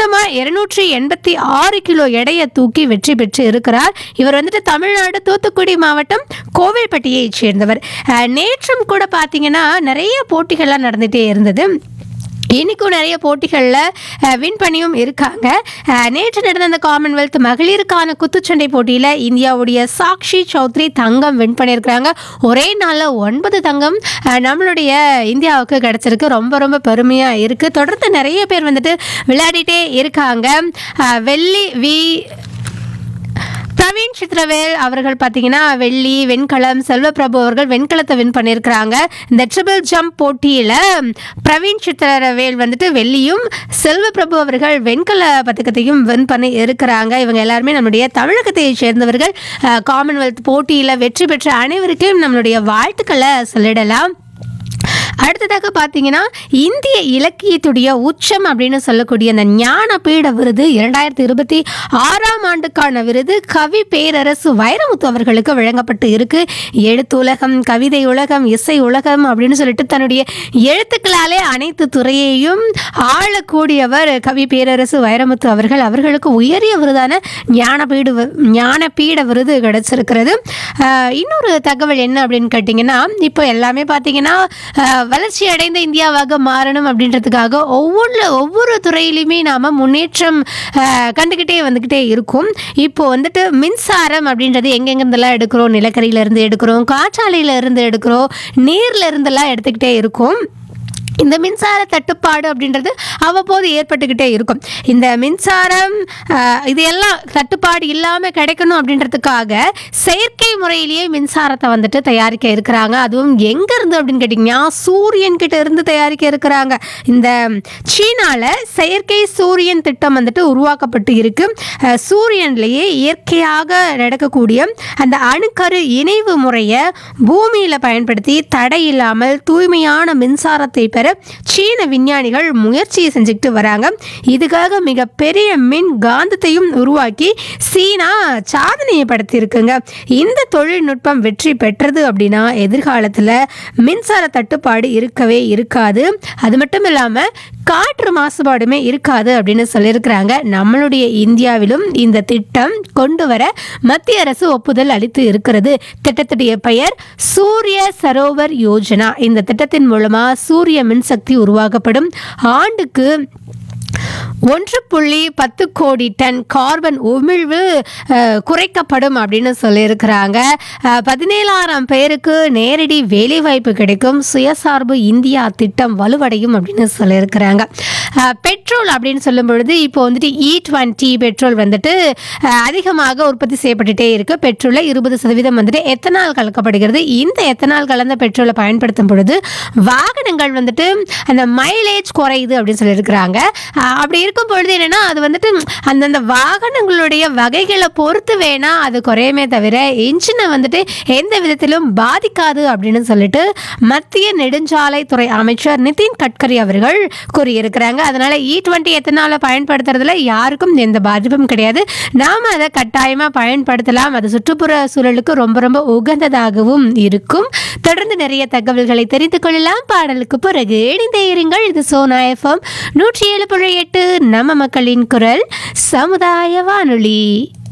மொத்தமாக இருநூற்றி எண்பத்தி ஆறு கிலோ எடையை தூக்கி வெற்றி பெற்று இருக்கிறார் இவர் வந்துட்டு தமிழ்நாடு தூத்துக்குடி மாவட்டம் கோவில்பட்டியைச் சேர்ந்தவர் அஹ், நேற்றும் கூட பார்த்தீங்கன்னா நிறைய போட்டிகள்லாம் நடந்துகிட்டே இருந்தது இன்னைக்கும் நிறைய போட்டிகளில் வின் பண்ணியும் இருக்காங்க அஹ், நேற்று நடந்த அந்த காமன்வெல்த் மகளிருக்கான குத்துச்சண்டை போட்டியில் இந்தியாவுடைய சாக்ஷி சௌத்ரி தங்கம் வின் பண்ணியிருக்கிறாங்க ஒரே நாளில் ஒன்பது தங்கம் அஹ், நம்மளுடைய இந்தியாவுக்கு கிடச்சிருக்கு ரொம்ப ரொம்ப பெருமையாக இருக்குது தொடர்ந்து நிறைய பேர் வந்துட்டு விளையாடிட்டே இருக்காங்க அஹ், வெள்ளி வி பிரவீன் சித்ரவேல் அவர்கள் பார்த்தீங்கன்னா வெள்ளி வெண்கலம் செல்வப்பிரபு அவர்கள் வெண்கலத்தை வின் பண்ணியிருக்கிறாங்க இந்த ட்ரிபிள் ஜம்ப் போட்டியில் பிரவீன் சித்ரவேல் வந்துட்டு வெள்ளியும் செல்வப்பிரபு அவர்கள் வெண்கல பதக்கத்தையும் வின் பண்ணி இருக்கிறாங்க இவங்க எல்லாருமே நம்முடைய தமிழகத்தை சேர்ந்தவர்கள் அஹ், காமன்வெல்த் போட்டியில் வெற்றி பெற்ற அனைவருக்கும் நம்மளுடைய வாழ்த்துக்களை சொல்லிடலாம் அடுத்ததாக பார்த்தீங்கன்னா இந்திய இலக்கியத்துடைய உச்சம் அப்படின்னு சொல்லக்கூடிய அந்த ஞானபீட விருது இரண்டாயிரத்தி இருபத்தி ஆறாம் ஆண்டுக்கான விருது கவி பேரரசு வைரமுத்து அவர்களுக்கு வழங்கப்பட்டு இருக்கு எழுத்து உலகம் கவிதை உலகம் இசை உலகம் அப்படின்னு சொல்லிட்டு தன்னுடைய எழுத்துக்களாலே அனைத்து துறையையும் ஆளக்கூடியவர் கவி பேரரசு வைரமுத்து அவர்கள் அவர்களுக்கு உயரிய விருதான ஞானபீடு வி- ஞானபீட விருது கிடைச்சிருக்கிறது ஆஹ் இன்னொரு தகவல் என்ன அப்படின்னு கேட்டிங்கன்னா இப்போ எல்லாமே பார்த்தீங்கன்னா ஆஹ் வளர்ச்சி அடைந்த இந்தியாவாக மாறணும் அப்படின்றதுக்காக ஒவ்வொன்று ஒவ்வொரு துறையிலுமே நாம் முன்னேற்றம் ஆஹ் கண்டுக்கிட்டே வந்துக்கிட்டே இருக்கும் இப்போ வந்துட்டு மின்சாரம் அப்படின்றது எங்கெங்கிருந்தெல்லாம் எடுக்கிறோம் நிலக்கரியில இருந்து எடுக்கிறோம் காற்றாலையில இருந்து எடுக்கிறோம் நீர்ல இருந்தெல்லாம் எடுத்துக்கிட்டே இருக்கும் இந்த மின்சார தட்டுப்பாடு அப்படின்றது அவ்வப்போது ஏற்பட்டுக்கிட்டே இருக்கும் இந்த மின்சாரம் ஆஹ், இது எல்லாம் தட்டுப்பாடு இல்லாமல் கிடைக்கணும் அப்படின்றதுக்காக செயற்கை முறையிலேயே மின்சாரத்தை வந்துட்டு தயாரிக்க இருக்கிறாங்க அதுவும் எங்கேருந்து அப்படின்னு கேட்டிங்கன்னா சூரியன் கிட்ட இருந்து தயாரிக்க இருக்கிறாங்க இந்த சீனால செயற்கை சூரியன் திட்டம் வந்துட்டு உருவாக்கப்பட்டு இருக்கு அஹ், சூரியன்லேயே இயற்கையாக நடக்கக்கூடிய அந்த அணுக்கரு இணைவு முறையை பூமியில் பயன்படுத்தி தடை இல்லாமல் தூய்மையான மின்சாரத்தை பெற சீன விஞ்ஞானிகள் முயற்சி செஞ்சுக்கிட்டு வராங்க இதுக்காக மிகப்பெரிய மின் காந்தத்தையும் உருவாக்கி சீனா சாதனையை படுத்தியிருக்குங்க இந்த தொழில்நுட்பம் வெற்றி பெற்றது அப்படின்னா எதிர்காலத்தில் மின்சார தட்டுப்பாடு இருக்கவே இருக்காது அது மட்டும் இல்லாமல் காற்று மாசுபாடுமே இருக்காது அப்படின்னு சொல்லியிருக்கிறாங்க நம்மளுடைய இந்தியாவிலும் இந்த திட்டம் கொண்டு வர மத்திய அரசு ஒப்புதல் அளித்து இருக்கிறது திட்டத்துடைய பெயர் சூரிய சரோவர் யோஜனா இந்த திட்டத்தின் மூலமா சூரிய மின்சக்தி உருவாக்கப்படும் ஆண்டுக்கு ஒன்று புள்ளி பத்து கோடி டன் கார்பன் உமிழ்வு அஹ், குறைக்கப்படும் அப்படின்னு சொல்லியிருக்கிறாங்க அஹ், பதினேழாயிரம் பேருக்கு நேரடி வேலைவாய்ப்பு கிடைக்கும் சுயசார்பு இந்தியா திட்டம் வலுவடையும் அப்படின்னு சொல்லியிருக்கிறாங்க அஹ், பெட்ரோல் அப்படின்னு சொல்லும் பொழுது இப்போ வந்துட்டு இ டுவெண்ட்டி பெட்ரோல் வந்துட்டு அஹ், அதிகமாக உற்பத்தி செய்யப்பட்டுட்டே இருக்கு பெட்ரோலில் இருபது சதவீதம் வந்துட்டு எத்தனால் கலக்கப்படுகிறது இந்த எத்தனால் கலந்த பெட்ரோலை பயன்படுத்தும் பொழுது வாகனங்கள் வந்துட்டு அந்த மைலேஜ் குறையுது அப்படின்னு சொல்லியிருக்கிறாங்க அஹ் அப்படி இருக்கும் பொழுது என்னன்னா அது வந்துட்டு அந்தந்த வாகனங்களுடைய வகைகளை பொறுத்து வேணா அது குறையுமே தவிர இன்ஜினை வந்துட்டு எந்த விதத்திலும் பாதிக்காது அப்படின்னு சொல்லிட்டு மத்திய நெடுஞ்சாலைத்துறை அமைச்சர் நிதின் கட்கரி அவர்கள் கூறியிருக்கிறாங்க அதனால இ டுவெண்ட்டி எத்தனால பயன்படுத்துறதுல யாருக்கும் எந்த பாதிப்பும் கிடையாது நாம அதை கட்டாயமா பயன்படுத்தலாம் அது சுற்றுப்புற சூழலுக்கு ரொம்ப ரொம்ப உகந்ததாகவும் இருக்கும் தொடர்ந்து நிறைய தகவல்களை தெரிந்து கொள்ளலாம் பாடலுக்கு பிறகு இணைந்தே இருங்கள் இது சோனா எஃப்எம் நூற்றி ஏழு புள்ளி எட்டு நம்ம மக்களின் குரல் சமுதாய வானொலி